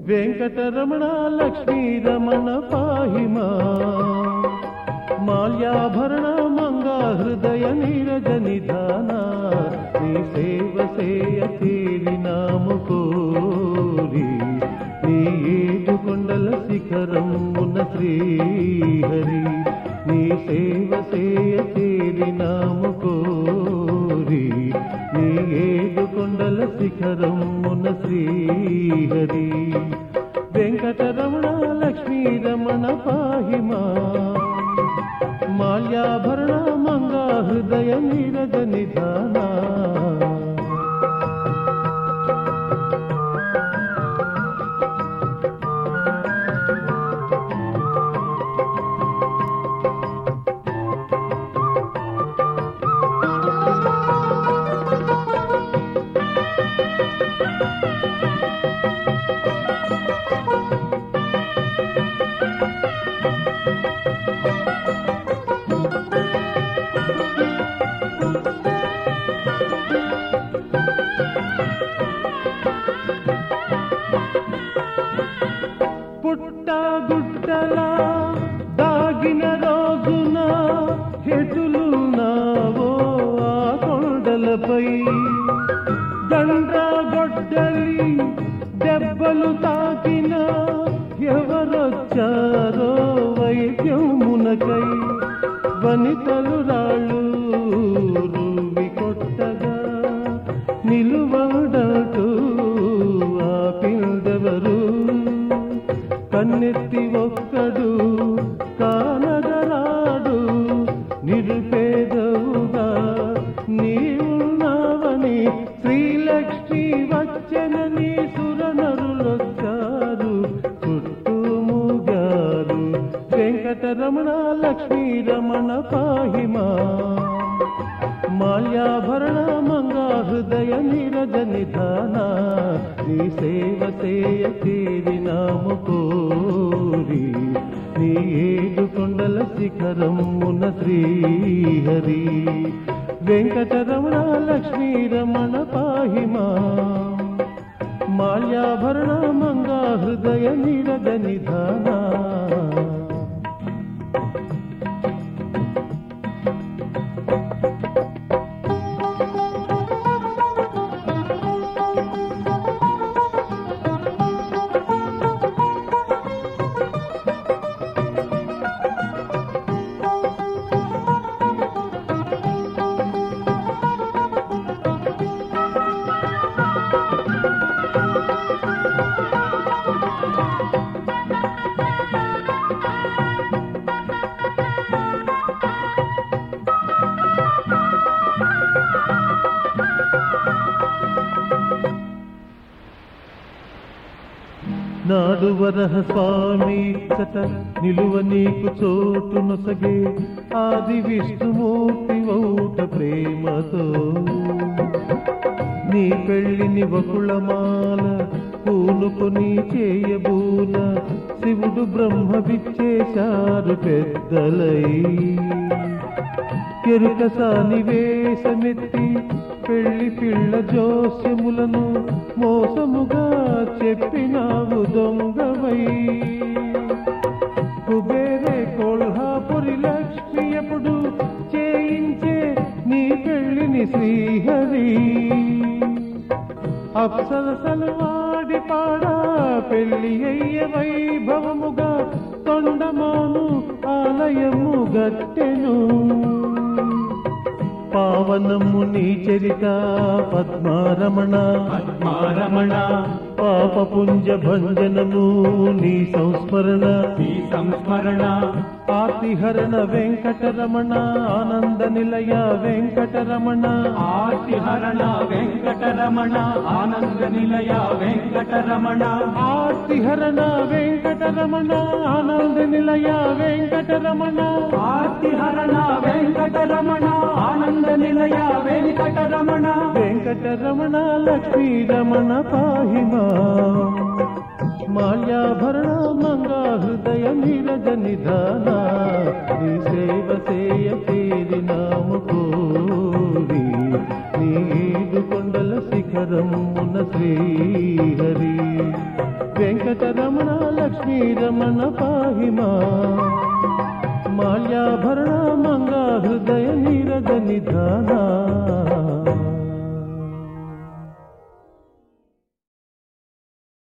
వెంకటరమణ లక్ష్మీ రమణ పాహిమా మాల్యాభరణ మంగా హృదయ నీరజ నిధాన నీ సేవ సేయ తీరినాము కోరి నీ ఏడు కొండల శిఖరం ఉన్న శ్రీహరి నీ సేవ సేయ తీరినాము కోరి నీ ఏడు కొండల శిఖరం ఉన్న శ్రీహరి వెంకటరమణ లక్ష్మీ రమణ పాహిమా మాల్యాభరణ మంగా హృదయ నీరజ నిధాన పుట్ట గుట్టలా దాగిన రోజున హెతులున్నావో ఆ కొండలపై దండ్ర గొడ్డలి దెబ్బలు తాకిన ఎవరొచ్చారో వైద్యమునకై వనితలు రాళ్ళు రువి కొట్టగా నిలువడటూ ఆపిందెవరు కన్నెత్తి ఒక్కడు కానగరాడు నిరుపేదవుగా నీవున్నావని శ్రీలక్ష్మి వచ్చనని సురనరులొచ్చారు చుట్టూ మూగారు వెంకటరమణ లక్ష్మీ రమణ పాహిమా మాల్యాభరణ మంగా హృదయ నీరజ నిధాన నీ సేవ సేయ తీరినాము కోరి నీ ఏడు కొండల శిఖరం ఉన్న శ్రీహరి వెంకటరమణ లక్ష్మీ రమణ పాహిమా మాల్యాభరణ మంగా హృదయ నీరజ నిధాన నాడు వరహ స్వామి చట నిలువ నీకు చోటు నొసగే ఆది విష్ణుమూర్తి ఔట ప్రేమతో నీ పెళ్లిని వకుళమాల పూనుకొని చేయబూన శివుడు బ్రహ్మ విచ్చేశారు పెద్దలై కెరుక సానివేశమెత్తి పెళ్లి పిల్ల జోస్యములను మోసముగా చెప్పినావు దొంగవై కుబేరే కోల్హాపురి లక్ష్మి ఎప్పుడు చేయించే నీ పెళ్లిని శ్రీహరి అప్సరసలు వాడి పాడా పెళ్లి అయ్య వైభవముగా తొండమాను ఆలయము గట్టెను పావనము నీ చరిత పద్మారమణ పద్మారమణ పాపపుంజ భంజనము నీ సంస్మరణ ఈ సంస్మరణ ఆతిహరణ వెంకటరమణ ఆనంద నిలయ వెంకటరమణ ఆర్తిహరణ వెంకటరమణ ఆనంద నిలయ వెంకటరమణ ఆర్తిహరణ వెంకటరమణ ఆనంద నిలయ వెంకటరమణ ఆర్తిహరణ వెంకటరమణ ఆనంద నిలయ వెంకటరమణ వెంకటరమణ లక్ష్మీ రమణ పాహిమా మాల్యాభరణ మంగా హృదయ నీరజ నిధాన నీ సేవ సేయ తీరినాము కోరి నీ ఏడు కొండల శిఖరం ఉన్న శ్రీహరి వెంకట పాహి మా మాల్యాభరణ మంగా హృదయ నీరజ నిధానా